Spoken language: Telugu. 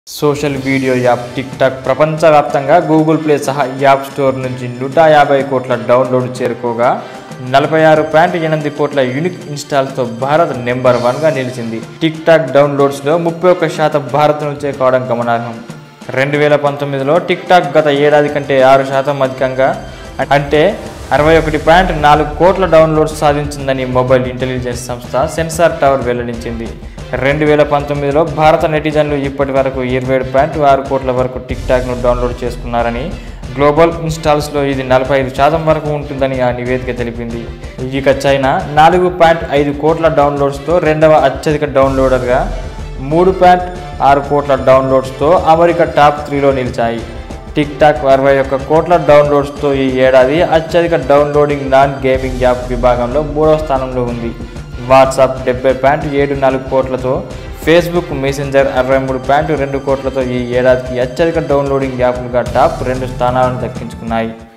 social video app TikTok ప్రపంచవ్యాప్తంగా గూగుల్ ప్లే సహా యాప్ స్టోర్ నుంచి నూట యాభై కోట్ల డౌన్లోడ్ చేరుకోగా నలభై ఆరు పాయింట్ ఎనిమిది కోట్ల యూనిక్ ఇన్స్టాల్స్తో భారత్ నెంబర్ వన్గా నిలిచింది టిక్ టాక్ డౌన్లోడ్స్లో ముప్పై ఒక్క శాతం భారత్ నుంచే కావడం గమనార్హం రెండు వేల పంతొమ్మిదిలో టిక్ టాక్ గత ఏడాది కంటే ఆరు శాతం అధికంగా అంటే అరవై ఒకటి పాయింట్ నాలుగు కోట్ల డౌన్లోడ్స్ సాధించిందని మొబైల్ ఇంటెలిజెన్స్ సంస్థ సెన్సార్ టవర్ వెల్లడించింది రెండు వేల పంతొమ్మిదిలో భారత నెటిజన్లు ఇప్పటి వరకు ఇరవై ఏడు పాయింట్ ఆరు కోట్ల వరకు టిక్ టాక్ను డౌన్లోడ్ చేసుకున్నారని గ్లోబల్ ఇన్స్టాల్స్లో ఇది నలభై ఐదు శాతం వరకు ఉంటుందని ఆ నివేదిక తెలిపింది ఇక చైనా నాలుగు పాయింట్ ఐదు కోట్ల డౌన్లోడ్స్తో రెండవ అత్యధిక డౌన్లోడర్గా మూడు పాయింట్ ఆరు కోట్ల డౌన్లోడ్స్తో అమెరికా టాప్ త్రీలో నిలిచాయి టిక్ టాక్ అరవై ఒక్క కోట్ల డౌన్లోడ్స్తో ఈ ఏడాది అత్యధిక డౌన్లోడింగ్ నాన్ గేమింగ్ యాప్ విభాగంలో మూడవ స్థానంలో ఉంది వాట్సాప్ డెబ్బై పాయింట్ ఏడు నాలుగు కోట్లతో ఫేస్బుక్ మెసెంజర్ అరవై మూడు పాయింట్ రెండు కోట్లతో ఈ ఏడాదికి అత్యధిక డౌన్లోడింగ్ యాప్లుగా టాప్ రెండు స్థానాలను దక్కించుకున్నాయి